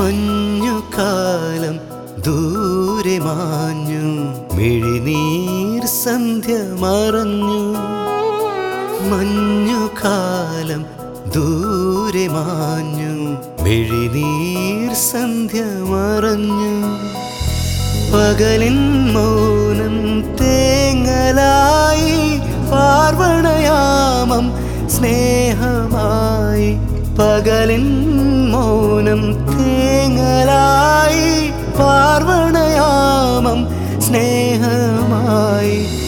മഞ്ഞുകാലം ദൂരെ മാഞ്ഞു മിഴിനീർ സന്ധ്യ മറഞ്ഞു മഞ്ഞുകാലം ദൂരെ മാഞ്ഞു മിഴിനീർ സന്ധ്യ മറഞ്ഞു പകലിൻ മൗനം തേങ്ങലായി പാർവണയാമം സ്നേഹമായി പകലിൻ മൗനം തേങ്ങലായി പാർവണയാമം സ്നേഹമായി